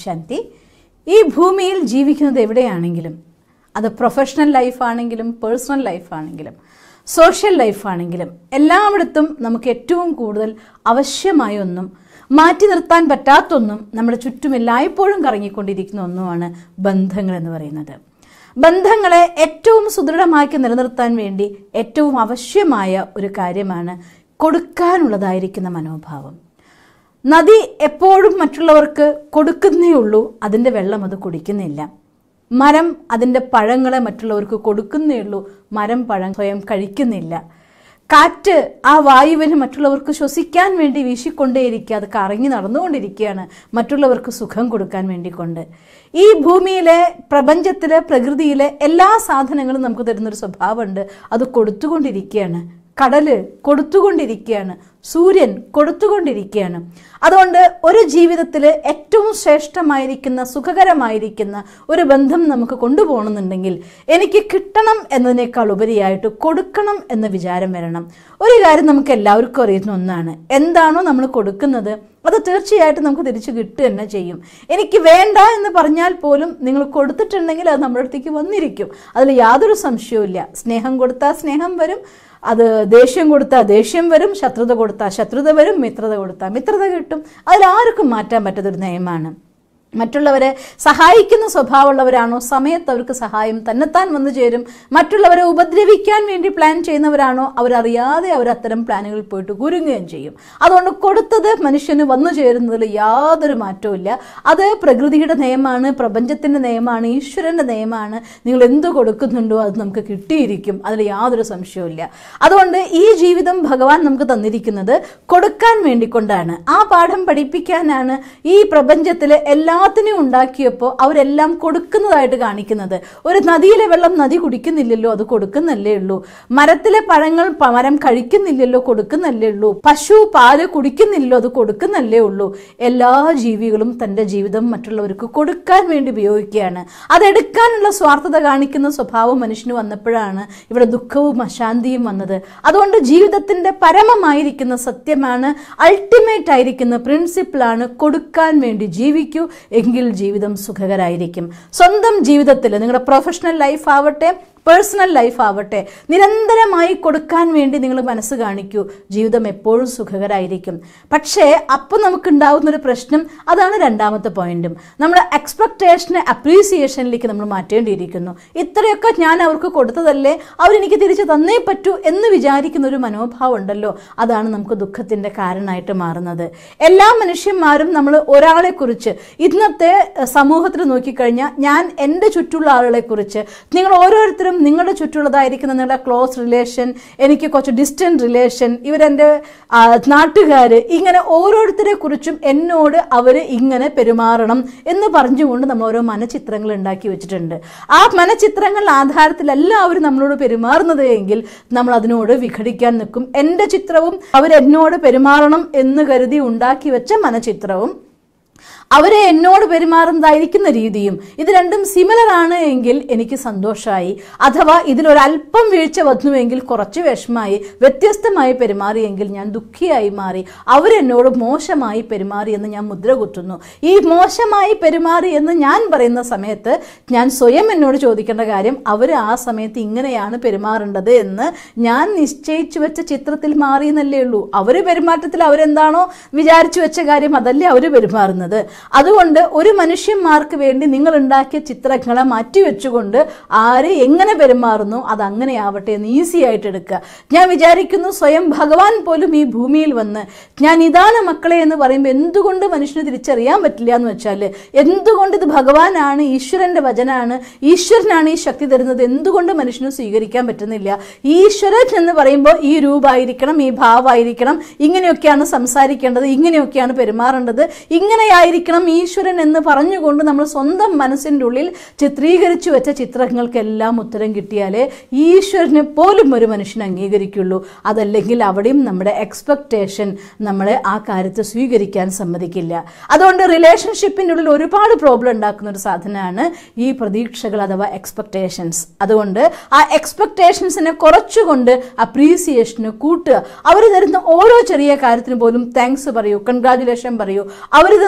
ശാന്തി ഈ ഭൂമിയിൽ ജീവിക്കുന്നത് എവിടെയാണെങ്കിലും അത് പ്രൊഫഷണൽ ലൈഫാണെങ്കിലും പേഴ്സണൽ ലൈഫാണെങ്കിലും സോഷ്യൽ ലൈഫാണെങ്കിലും എല്ലായിടത്തും നമുക്ക് ഏറ്റവും കൂടുതൽ ആവശ്യമായ ഒന്നും മാറ്റി നിർത്താൻ പറ്റാത്തൊന്നും നമ്മുടെ ചുറ്റും എല്ലായ്പ്പോഴും കറങ്ങിക്കൊണ്ടിരിക്കുന്ന ഒന്നുമാണ് ബന്ധങ്ങൾ എന്ന് പറയുന്നത് ബന്ധങ്ങളെ ഏറ്റവും സുദൃഢമാക്കി നിലനിർത്താൻ വേണ്ടി ഏറ്റവും ആവശ്യമായ ഒരു കാര്യമാണ് കൊടുക്കാനുള്ളതായിരിക്കുന്ന മനോഭാവം നദി എപ്പോഴും മറ്റുള്ളവർക്ക് കൊടുക്കുന്നേ ഉള്ളൂ അതിൻ്റെ വെള്ളം അത് കുടിക്കുന്നില്ല മരം അതിൻ്റെ പഴങ്ങളെ മറ്റുള്ളവർക്ക് കൊടുക്കുന്നേ ഉള്ളൂ മരം പഴം സ്വയം കഴിക്കുന്നില്ല കാറ്റ് ആ വായുവിന് മറ്റുള്ളവർക്ക് ശ്വസിക്കാൻ വേണ്ടി വീശിക്കൊണ്ടേയിരിക്കുക അത് കറങ്ങി നടന്നുകൊണ്ടിരിക്കുകയാണ് മറ്റുള്ളവർക്ക് സുഖം കൊടുക്കാൻ വേണ്ടിക്കൊണ്ട് ഈ ഭൂമിയിലെ പ്രപഞ്ചത്തിലെ പ്രകൃതിയിലെ എല്ലാ സാധനങ്ങളും നമുക്ക് തരുന്നൊരു സ്വഭാവമുണ്ട് അത് കൊടുത്തുകൊണ്ടിരിക്കുകയാണ് കടല് കൊടുത്തുകൊണ്ടിരിക്കുകയാണ് സൂര്യൻ കൊടുത്തുകൊണ്ടിരിക്കുകയാണ് അതുകൊണ്ട് ഒരു ജീവിതത്തിൽ ഏറ്റവും ശ്രേഷ്ഠമായിരിക്കുന്ന സുഖകരമായിരിക്കുന്ന ഒരു ബന്ധം നമുക്ക് കൊണ്ടുപോകണമെന്നുണ്ടെങ്കിൽ എനിക്ക് കിട്ടണം എന്നതിനേക്കാൾ ഉപരിയായിട്ട് കൊടുക്കണം എന്ന വിചാരം വരണം ഒരു കാര്യം നമുക്ക് എല്ലാവർക്കും അറിയുന്ന ഒന്നാണ് എന്താണോ നമ്മൾ കൊടുക്കുന്നത് അത് തീർച്ചയായിട്ടും നമുക്ക് തിരിച്ചു കിട്ടുക തന്നെ ചെയ്യും എനിക്ക് വേണ്ട എന്ന് പറഞ്ഞാൽ പോലും നിങ്ങൾ കൊടുത്തിട്ടുണ്ടെങ്കിൽ അത് നമ്മുടെ അടുത്തേക്ക് വന്നിരിക്കും അതിൽ യാതൊരു സംശയവും സ്നേഹം കൊടുത്താൽ സ്നേഹം വരും അത് ദേഷ്യം കൊടുത്താൽ ദേഷ്യം വരും ശത്രുത കൊടുത്താൽ ശത്രുത വരും മിത്രത കൊടുത്താൽ മിത്രത കിട്ടും അതിൽ ആർക്കും മാറ്റാൻ പറ്റാത്തൊരു നിയമമാണ് മറ്റുള്ളവരെ സഹായിക്കുന്ന സ്വഭാവമുള്ളവരാണോ സമയത്ത് അവർക്ക് സഹായം തന്നെത്താൻ വന്നു ചേരും മറ്റുള്ളവരെ ഉപദ്രവിക്കാൻ വേണ്ടി പ്ലാൻ ചെയ്യുന്നവരാണോ അവരറിയാതെ അവർ അത്തരം പ്ലാനുകളിൽ പോയിട്ട് കുരുങ്ങുകയും ചെയ്യും അതുകൊണ്ട് കൊടുത്തത് മനുഷ്യന് വന്നു ചേരുന്നതിൽ യാതൊരു മാറ്റവും ഇല്ല അത് പ്രകൃതിയുടെ നിയമമാണ് പ്രപഞ്ചത്തിൻ്റെ നിയമമാണ് ഈശ്വരൻ്റെ നിയമമാണ് നിങ്ങൾ എന്ത് കൊടുക്കുന്നുണ്ടോ അത് നമുക്ക് കിട്ടിയിരിക്കും അതിൽ യാതൊരു സംശയവും ഇല്ല അതുകൊണ്ട് ഈ ജീവിതം ഭഗവാൻ നമുക്ക് തന്നിരിക്കുന്നത് കൊടുക്കാൻ വേണ്ടിക്കൊണ്ടാണ് ആ പാഠം പഠിപ്പിക്കാനാണ് ഈ പ്രപഞ്ചത്തിലെ എല്ലാ എല്ലാത്തിനെയും ഉണ്ടാക്കിയപ്പോൾ അവരെല്ലാം കൊടുക്കുന്നതായിട്ട് കാണിക്കുന്നത് ഒരു നദിയിലെ വെള്ളം നദി കുടിക്കുന്നില്ലല്ലോ അത് കൊടുക്കുന്നല്ലേ ഉള്ളൂ മരത്തിലെ പഴങ്ങൾ പ- മരം കഴിക്കുന്നില്ലല്ലോ കൊടുക്കുന്നല്ലേ ഉള്ളൂ പശു പാല് കുടിക്കുന്നില്ലല്ലോ അത് കൊടുക്കുന്നല്ലേ ഉള്ളൂ എല്ലാ ജീവികളും തൻ്റെ ജീവിതം മറ്റുള്ളവർക്ക് കൊടുക്കാൻ വേണ്ടി ഉപയോഗിക്കുകയാണ് അതെടുക്കാനുള്ള സ്വാർത്ഥത കാണിക്കുന്ന സ്വഭാവം മനുഷ്യന് വന്നപ്പോഴാണ് ഇവിടെ ദുഃഖവും അശാന്തിയും വന്നത് അതുകൊണ്ട് ജീവിതത്തിൻ്റെ പരമമായിരിക്കുന്ന സത്യമാണ് അൾട്ടിമേറ്റ് ആയിരിക്കുന്ന പ്രിൻസിപ്പിളാണ് കൊടുക്കാൻ വേണ്ടി ജീവിക്കൂ എങ്കിൽ ജീവിതം സുഖകരായിരിക്കും സ്വന്തം ജീവിതത്തിൽ നിങ്ങളുടെ പ്രൊഫഷണൽ ലൈഫ് ആവട്ടെ പേഴ്സണൽ ലൈഫ് ആവട്ടെ നിരന്തരമായി കൊടുക്കാൻ വേണ്ടി നിങ്ങൾ മനസ്സ് കാണിക്കൂ ജീവിതം എപ്പോഴും സുഖകരായിരിക്കും പക്ഷേ അപ്പോൾ നമുക്കുണ്ടാവുന്ന ഒരു പ്രശ്നം അതാണ് രണ്ടാമത്തെ പോയിന്റും നമ്മുടെ എക്സ്പെക്ടേഷനെ അപ്രീസിയേഷനിലേക്ക് നമ്മൾ മാറ്റേണ്ടിയിരിക്കുന്നു ഇത്രയൊക്കെ ഞാൻ അവർക്ക് കൊടുത്തതല്ലേ അവരെനിക്ക് തിരിച്ചു തന്നേ പറ്റൂ എന്ന് വിചാരിക്കുന്ന ഒരു മനോഭാവം ഉണ്ടല്ലോ അതാണ് നമുക്ക് ദുഃഖത്തിൻ്റെ കാരണമായിട്ട് മാറുന്നത് എല്ലാ മനുഷ്യന്മാരും നമ്മൾ ഒരാളെക്കുറിച്ച് ഇന്നത്തെ എഹ്, സമൂഹത്തിൽ നോക്കിക്കഴിഞ്ഞാൽ ഞാൻ എൻ്റെ ചുറ്റുള്ള ആളുകളെക്കുറിച്ച് നിങ്ങൾ ഓരോരുത്തരും നിങ്ങളുടെ ചുറ്റുള്ളതായിരിക്കുന്ന നിങ്ങളുടെ ക്ലോസ് റിലേഷൻ എനിക്ക് കുറച്ച് ഡിസ്റ്റൻറ്റ് റിലേഷൻ ഇവരെൻ്റെ നാട്ടുകാർ ഇങ്ങനെ ഓരോരുത്തരെ കുറിച്ചും എന്നോട് അവർ ഇങ്ങനെ പെരുമാറണം എന്ന് പറഞ്ഞുകൊണ്ട് നമ്മൾ ഓരോ മനചിത്രങ്ങൾ ഉണ്ടാക്കി വെച്ചിട്ടുണ്ട് ആ മനചിത്രങ്ങൾ ആധാരത്തിലല്ല അവർ നമ്മളോട് പെരുമാറുന്നത് എങ്കിൽ നമ്മൾ അതിനോട് വിഘടിക്കാൻ നിൽക്കും എൻ്റെ ചിത്രവും അവരെന്നോട് പെരുമാറണം എന്ന് കരുതി ഉണ്ടാക്കി വെച്ച മനചിത്രവും അവരെ എന്നോട് പെരുമാറുന്നതായിരിക്കുന്ന രീതിയും ഇത് രണ്ടും സിമിലർ ആണ് എങ്കിൽ എനിക്ക് സന്തോഷമായി അഥവാ ഇതിലൊരല്പം വീഴ്ച വന്നുവെങ്കിൽ കുറച്ച് വിഷമായി വ്യത്യസ്തമായി പെരുമാറിയെങ്കിൽ ഞാൻ ദുഃഖിയായി മാറി അവരെന്നോട് മോശമായി പെരുമാറി എന്ന് ഞാൻ മുദ്ര കുത്തുന്നു ഈ മോശമായി പെരുമാറി എന്ന് ഞാൻ പറയുന്ന സമയത്ത് ഞാൻ സ്വയം എന്നോട് ചോദിക്കേണ്ട കാര്യം അവർ ആ സമയത്ത് ഇങ്ങനെയാണ് പെരുമാറേണ്ടത് എന്ന് ഞാൻ നിശ്ചയിച്ചു വെച്ച ചിത്രത്തിൽ മാറി എന്നല്ലേ ഉള്ളൂ അവർ പെരുമാറ്റത്തിൽ അവരെന്താണോ വിചാരിച്ചു വെച്ച കാര്യം അതല്ലേ അവർ പെരുമാറുന്നത് അതുകൊണ്ട് ഒരു മനുഷ്യന്മാർക്ക് വേണ്ടി നിങ്ങൾ ഉണ്ടാക്കിയ ചിത്രങ്ങളെ മാറ്റിവെച്ചുകൊണ്ട് ആര് എങ്ങനെ പെരുമാറുന്നു അത് അങ്ങനെ ആവട്ടെ എന്ന് ഈസി ആയിട്ട് എടുക്കുക ഞാൻ വിചാരിക്കുന്നു സ്വയം ഭഗവാൻ പോലും ഈ ഭൂമിയിൽ വന്ന് ഞാൻ ഇതാണ് മക്കളെ എന്ന് പറയുമ്പോൾ എന്തുകൊണ്ട് മനുഷ്യന് തിരിച്ചറിയാൻ പറ്റില്ല എന്ന് വെച്ചാൽ എന്തുകൊണ്ട് ഇത് ഭഗവാനാണ് ഈശ്വരന്റെ വചനാണ് ഈശ്വരനാണ് ഈ ശക്തി തരുന്നത് എന്തുകൊണ്ട് മനുഷ്യന് സ്വീകരിക്കാൻ പറ്റുന്നില്ല ഈശ്വരൻ എന്ന് പറയുമ്പോൾ ഈ രൂപമായിരിക്കണം ഈ ഭാവമായിരിക്കണം ഇങ്ങനെയൊക്കെയാണ് സംസാരിക്കേണ്ടത് ഇങ്ങനെയൊക്കെയാണ് പെരുമാറേണ്ടത് ഇങ്ങനെയായിരിക്കണം ഈശ്വരൻ എന്ന് പറഞ്ഞുകൊണ്ട് നമ്മൾ സ്വന്തം മനസ്സിൻ്റെ ഉള്ളിൽ ചിത്രീകരിച്ചു വെച്ച ചിത്രങ്ങൾക്കെല്ലാം ഉത്തരം കിട്ടിയാലേ ഈശ്വരനെ പോലും ഒരു മനുഷ്യൻ അംഗീകരിക്കുള്ളൂ അതല്ലെങ്കിൽ അവിടെയും നമ്മുടെ എക്സ്പെക്റ്റേഷൻ നമ്മളെ ആ കാര്യത്തെ സ്വീകരിക്കാൻ സമ്മതിക്കില്ല അതുകൊണ്ട് റിലേഷൻഷിപ്പിൻ്റെ ഉള്ളിൽ ഒരുപാട് പ്രോബ്ലം ഉണ്ടാക്കുന്ന ഒരു സാധനമാണ് ഈ പ്രതീക്ഷകൾ അഥവാ എക്സ്പെക്റ്റേഷൻസ് അതുകൊണ്ട് ആ എക്സ്പെക്റ്റേഷൻസിനെ കുറച്ചുകൊണ്ട് അപ്രീസിയേഷന് കൂട്ടുക അവർ തരുന്ന ഓരോ ചെറിയ കാര്യത്തിന് പോലും താങ്ക്സ് പറയൂ കൺഗ്രാജുലേഷൻ പറയൂ അവർ തന്ന എല്ലാ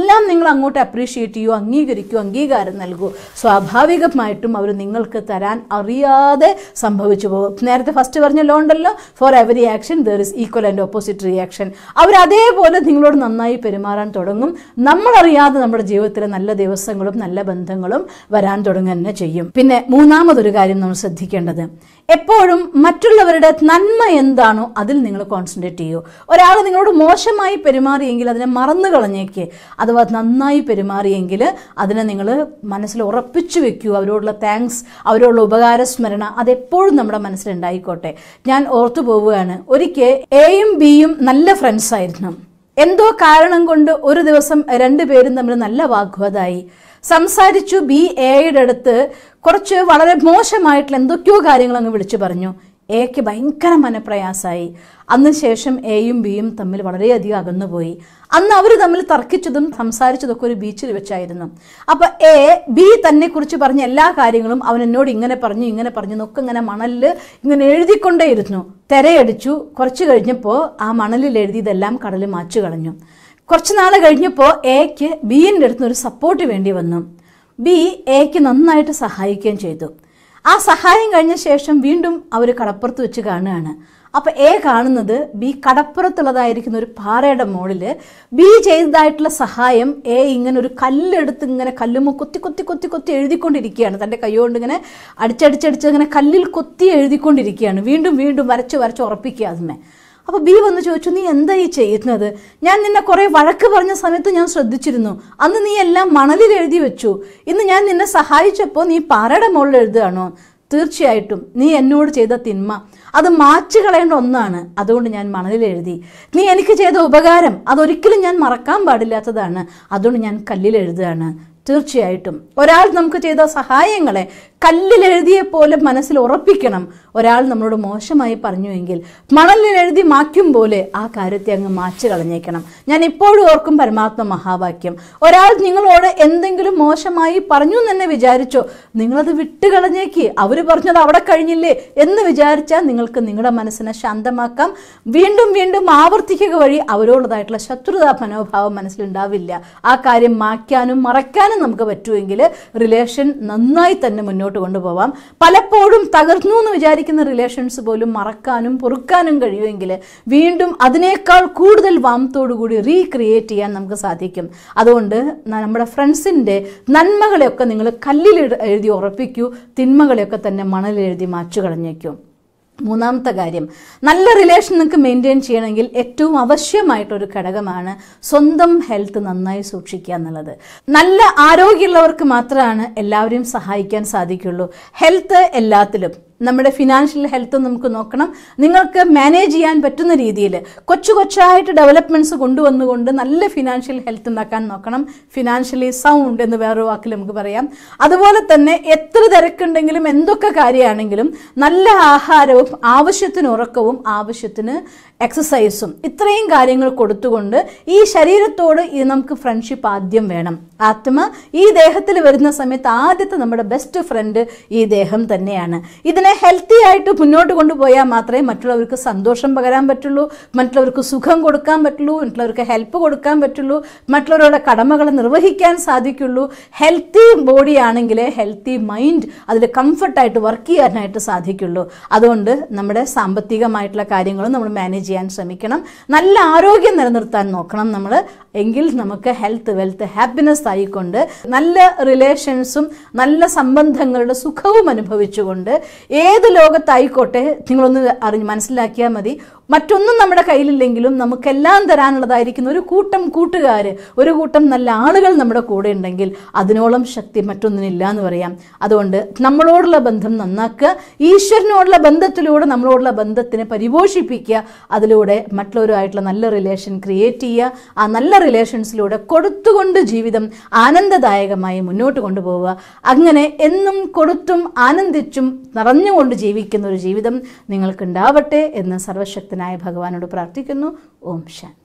അതെല്ലാം നിങ്ങൾ അങ്ങോട്ട് അപ്രീഷിയേറ്റ് ചെയ്യൂ അംഗീകരിക്കൂ അംഗീകാരം നൽകൂ സ്വാഭാവികമായിട്ടും അവർ നിങ്ങൾക്ക് തരാൻ അറിയാതെ സംഭവിച്ചു പോകും നേരത്തെ ഫസ്റ്റ് പറഞ്ഞ ലോ ഉണ്ടല്ലോ for every action there is equal and opposite reaction അവർ അതേപോലെ നിങ്ങളോട് നന്നായി പെരുമാറാൻ തുടങ്ങും നമ്മളറിയാതെ നമ്മുടെ ജീവിതത്തിലെ നല്ല ദിവസങ്ങളും നല്ല ബന്ധങ്ങളും വരാൻ തുടങ്ങുക തന്നെ ചെയ്യും പിന്നെ മൂന്നാമതൊരു കാര്യം നമ്മൾ ശ്രദ്ധിക്കേണ്ടത് എപ്പോഴും മറ്റുള്ളവരുടെ നന്മ എന്താണോ അതിൽ നിങ്ങൾ കോൺസെൻട്രേറ്റ് ചെയ്യൂ ഒരാൾ നിങ്ങളോട് മോശമായി പെരുമാറിയെങ്കിൽ അതിനെ മറന്നു കളഞ്ഞേക്ക് അഥവാ നന്നായി പെരുമാറിയെങ്കിൽ അതിനെ നിങ്ങൾ മനസ്സിൽ ഉറപ്പിച്ചു വെക്കൂ അവരോടുള്ള താങ്ക്സ് അവരോടുള്ള ഉപകാരസ്മരണ അതെപ്പോഴും നമ്മുടെ മനസ്സിലുണ്ടായിക്കോട്ടെ ഞാൻ ഓർത്തു പോവുകയാണ് ഒരിക്കൽ എയും ബിയും നല്ല ഫ്രണ്ട്സ് ആയിരുന്നു എന്തോ കാരണം കൊണ്ട് ഒരു ദിവസം രണ്ടുപേരും തമ്മിൽ നല്ല വാഗ്വാദമായി സംസാരിച്ചു ബി എയുടെ അടുത്ത് കുറച്ച് വളരെ മോശമായിട്ടുള്ള എന്തൊക്കെയോ കാര്യങ്ങൾ അങ്ങ് വിളിച്ചു പറഞ്ഞു എക്ക് ഭയങ്കര മനപ്രയാസമായി അന്ന് ശേഷം എയും ബിയും തമ്മിൽ വളരെയധികം അകന്നുപോയി അന്ന് അവർ തമ്മിൽ തർക്കിച്ചതും സംസാരിച്ചതൊക്കെ ഒരു ബീച്ചിൽ വെച്ചായിരുന്നു അപ്പൊ എ ബി തന്നെ കുറിച്ച് പറഞ്ഞ എല്ലാ കാര്യങ്ങളും അവൻ എന്നോട് ഇങ്ങനെ പറഞ്ഞു ഇങ്ങനെ പറഞ്ഞു എന്നൊക്കെ ഇങ്ങനെ മണലിൽ ഇങ്ങനെ എഴുതിക്കൊണ്ടേയിരുന്നു തെരയടിച്ചു കുറച്ച് കഴിഞ്ഞപ്പോൾ ആ മണലിൽ എഴുതിയതെല്ലാം കടൽ മാച്ചു കളഞ്ഞു കുറച്ച് നാൾ കഴിഞ്ഞപ്പോൾ എക്ക് ബിയിൻ്റെ അടുത്ത് ഒരു സപ്പോർട്ട് വേണ്ടി വന്നു ബി എക്ക് നന്നായിട്ട് സഹായിക്കുകയും ചെയ്തു ആ സഹായം കഴിഞ്ഞ ശേഷം വീണ്ടും അവർ കടപ്പുറത്ത് വെച്ച് കാണുകയാണ് അപ്പോൾ എ കാണുന്നത് ബി കടപ്പുറത്തുള്ളതായിരിക്കുന്ന ഒരു പാറയുടെ മുകളിൽ ബി ചെയ്തതായിട്ടുള്ള സഹായം എ ഇങ്ങനെ ഒരു കല്ലെടുത്ത് ഇങ്ങനെ കല്ലുമ്മ കൊത്തി കൊത്തി കൊത്തി കൊത്തി എഴുതിക്കൊണ്ടിരിക്കുകയാണ് തൻ്റെ കൈകൊണ്ട് ഇങ്ങനെ അടിച്ചടിച്ചടിച്ച് ഇങ്ങനെ കല്ലിൽ കൊത്തി എഴുതിക്കൊണ്ടിരിക്കുകയാണ് വീണ്ടും വീണ്ടും വരച്ച് വരച്ച് ഉറപ്പിക്കുക അതിന്മേ അപ്പോൾ ബി വന്ന് ചോദിച്ചു നീ എന്താ ഈ ചെയ്യുന്നത് ഞാൻ നിന്നെ കുറേ വഴക്ക് പറഞ്ഞ സമയത്ത് ഞാൻ ശ്രദ്ധിച്ചിരുന്നു അന്ന് നീ എല്ലാം മണലിൽ എഴുതി വെച്ചു ഇന്ന് ഞാൻ നിന്നെ സഹായിച്ചപ്പോൾ നീ പാറയുടെ മുകളിൽ എഴുതുകയാണോ തീർച്ചയായിട്ടും നീ എന്നോട് ചെയ്ത തിന്മ അത് മാച്ചു കളയേണ്ട ഒന്നാണ് അതുകൊണ്ട് ഞാൻ മണലിൽ എഴുതി നീ എനിക്ക് ചെയ്ത ഉപകാരം അതൊരിക്കലും ഞാൻ മറക്കാൻ പാടില്ലാത്തതാണ് അതുകൊണ്ട് ഞാൻ കല്ലിൽ എഴുതുകയാണ് തീർച്ചയായിട്ടും ഒരാൾ നമുക്ക് ചെയ്ത സഹായങ്ങളെ കല്ലിൽ എഴുതിയ പോലെ മനസ്സിൽ ഉറപ്പിക്കണം ഒരാൾ നമ്മളോട് മോശമായി പറഞ്ഞുവെങ്കിൽ മണലിൽ എഴുതി മായ്ക്കും പോലെ ആ കാര്യത്തെ അങ്ങ് മാച്ചു കളഞ്ഞേക്കണം ഞാൻ ഇപ്പോഴും ഓർക്കും പരമാത്മ മഹാവാക്യം ഒരാൾ നിങ്ങളോട് എന്തെങ്കിലും മോശമായി പറഞ്ഞു എന്ന് തന്നെ വിചാരിച്ചോ നിങ്ങളത് വിട്ടുകളഞ്ഞേക്ക് അവർ പറഞ്ഞത് അവിടെ കഴിഞ്ഞില്ലേ എന്ന് വിചാരിച്ചാൽ നിങ്ങൾക്ക് നിങ്ങളുടെ മനസ്സിനെ ശാന്തമാക്കാം വീണ്ടും വീണ്ടും ആവർത്തിക്കുക വഴി അവരോടതായിട്ടുള്ള ശത്രുതാ മനോഭാവം മനസ്സിലുണ്ടാവില്ല ആ കാര്യം മായ്ക്കാനും മറയ്ക്കാനും നമുക്ക് പറ്റുമെങ്കിൽ റിലേഷൻ നന്നായി തന്നെ മുന്നോട്ട് കൊണ്ടുപോവാം പലപ്പോഴും തകർന്നു എന്ന് വിചാരിക്കുന്ന റിലേഷൻസ് പോലും മറക്കാനും പൊറുക്കാനും കഴിയുമെങ്കിൽ വീണ്ടും അതിനേക്കാൾ കൂടുതൽ വാമത്തോടുകൂടി റീക്രിയേറ്റ് ചെയ്യാൻ നമുക്ക് സാധിക്കും അതുകൊണ്ട് ന- നമ്മുടെ ഫ്രണ്ട്സിൻ്റെ നന്മകളെയൊക്കെ നിങ്ങൾ കല്ലിൽ എഴു- എഴുതി ഉറപ്പിക്കൂ തിന്മകളെയൊക്കെ തന്നെ മണലിൽ എഴുതി മാച്ചു കളഞ്ഞേക്കും മൂന്നാമത്തെ കാര്യം നല്ല റിലേഷൻ നിങ്ങൾക്ക് മെയിൻറ്റെയിൻ ചെയ്യണമെങ്കിൽ ഏറ്റവും ആവശ്യമായിട്ടൊരു ഘടകമാണ് സ്വന്തം ഹെൽത്ത് നന്നായി സൂക്ഷിക്കുക എന്നുള്ളത് നല്ല ആരോഗ്യമുള്ളവർക്ക് മാത്രമാണ് എല്ലാവരെയും സഹായിക്കാൻ സാധിക്കുള്ളൂ ഹെൽത്ത് എല്ലാത്തിലും നമ്മുടെ ഫിനാൻഷ്യൽ ഹെൽത്ത് നമുക്ക് നോക്കണം നിങ്ങൾക്ക് മാനേജ് ചെയ്യാൻ പറ്റുന്ന രീതിയിൽ കൊച്ചു കൊച്ചായിട്ട് ഡെവലപ്മെൻറ്റ്സ് കൊണ്ടുവന്നുകൊണ്ട് നല്ല ഫിനാൻഷ്യൽ ഹെൽത്ത് ഉണ്ടാക്കാൻ നോക്കണം ഫിനാൻഷ്യലി സൗണ്ട് എന്ന് വേറൊരു വാക്കിൽ നമുക്ക് പറയാം അതുപോലെ തന്നെ എത്ര തിരക്കുണ്ടെങ്കിലും എന്തൊക്കെ കാര്യമാണെങ്കിലും നല്ല ആഹാരവും ആവശ്യത്തിന് ഉറക്കവും ആവശ്യത്തിന് എക്സസൈസും ഇത്രയും കാര്യങ്ങൾ കൊടുത്തുകൊണ്ട് ഈ ശരീരത്തോട് ഈ നമുക്ക് ഫ്രണ്ട്ഷിപ്പ് ആദ്യം വേണം ആത്മ ഈ ദേഹത്തിൽ വരുന്ന സമയത്ത് ആദ്യത്തെ നമ്മുടെ ബെസ്റ്റ് ഫ്രണ്ട് ഈ ദേഹം തന്നെയാണ് ഇതിനെ ഹെൽത്തി ആയിട്ട് മുന്നോട്ട് കൊണ്ടുപോയാൽ മാത്രമേ മറ്റുള്ളവർക്ക് സന്തോഷം പകരാൻ പറ്റുള്ളൂ മറ്റുള്ളവർക്ക് സുഖം കൊടുക്കാൻ പറ്റുള്ളൂ മറ്റുള്ളവർക്ക് ഹെൽപ്പ് കൊടുക്കാൻ പറ്റുള്ളൂ മറ്റുള്ളവരുടെ കടമകൾ നിർവഹിക്കാൻ സാധിക്കുള്ളൂ ഹെൽത്തി ബോഡി ആണെങ്കിൽ ഹെൽത്തി മൈൻഡ് അതിൽ കംഫർട്ടായിട്ട് വർക്ക് ചെയ്യാനായിട്ട് സാധിക്കുള്ളൂ അതുകൊണ്ട് നമ്മുടെ സാമ്പത്തികമായിട്ടുള്ള കാര്യങ്ങളും നമ്മൾ മാനേജ് ചെയ്യാൻ ശ്രമിക്കണം നല്ല ആരോഗ്യം നിലനിർത്താൻ നോക്കണം നമ്മൾ എങ്കിൽ നമുക്ക് ഹെൽത്ത് വെൽത്ത് ഹാപ്പിനെസ് ആയിക്കൊണ്ട് നല്ല റിലേഷൻസും നല്ല സംബന്ധങ്ങളുടെ സുഖവും അനുഭവിച്ചുകൊണ്ട് ഏത് ലോകത്തായിക്കോട്ടെ നിങ്ങളൊന്ന് അറിഞ്ഞ് മനസ്സിലാക്കിയാൽ മതി മറ്റൊന്നും നമ്മുടെ കയ്യിലില്ലെങ്കിലും നമുക്കെല്ലാം തരാനുള്ളതായിരിക്കുന്ന ഒരു കൂട്ടം കൂട്ടുകാർ ഒരു കൂട്ടം നല്ല ആളുകൾ നമ്മുടെ കൂടെ ഉണ്ടെങ്കിൽ അതിനോളം ശക്തി മറ്റൊന്നിനില്ല എന്ന് പറയാം അതുകൊണ്ട് നമ്മളോടുള്ള ബന്ധം നന്നാക്കുക ഈശ്വരനോടുള്ള ബന്ധത്തിലൂടെ നമ്മളോടുള്ള ബന്ധത്തിനെ പരിപോഷിപ്പിക്കുക അതിലൂടെ മറ്റുള്ളവരുമായിട്ടുള്ള നല്ല റിലേഷൻ ക്രിയേറ്റ് ചെയ്യുക ആ നല്ല റിലേഷൻസിലൂടെ കൊടുത്തുകൊണ്ട് ജീവിതം ആനന്ദദായകമായി മുന്നോട്ട് കൊണ്ടുപോവുക അങ്ങനെ എന്നും കൊടുത്തും ആനന്ദിച്ചും നിറഞ്ഞുകൊണ്ട് ജീവിക്കുന്ന ഒരു ജീവിതം നിങ്ങൾക്കുണ്ടാവട്ടെ എന്ന് സർവശക്തനായ ഭഗവാനോട് പ്രാർത്ഥിക്കുന്നു ഓം ശാന്തി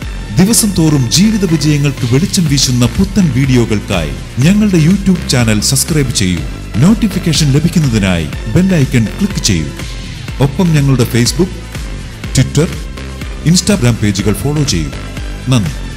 ദിവസം തോറും ജീവിത വിജയങ്ങൾക്ക് വെളിച്ചം വീശുന്ന പുത്തൻ വീഡിയോകൾക്കായി ഞങ്ങളുടെ യൂട്യൂബ് ചാനൽ സബ്സ്ക്രൈബ് ചെയ്യൂ നോട്ടിഫിക്കേഷൻ ലഭിക്കുന്നതിനായി ബെല്ലൈക്കൺ ക്ലിക്ക് ചെയ്യൂ ഒപ്പം ഞങ്ങളുടെ ഫേസ്ബുക്ക് ട്വിറ്റർ ഇൻസ്റ്റാഗ്രാം പേജുകൾ ഫോളോ ചെയ്യൂ നന്ദി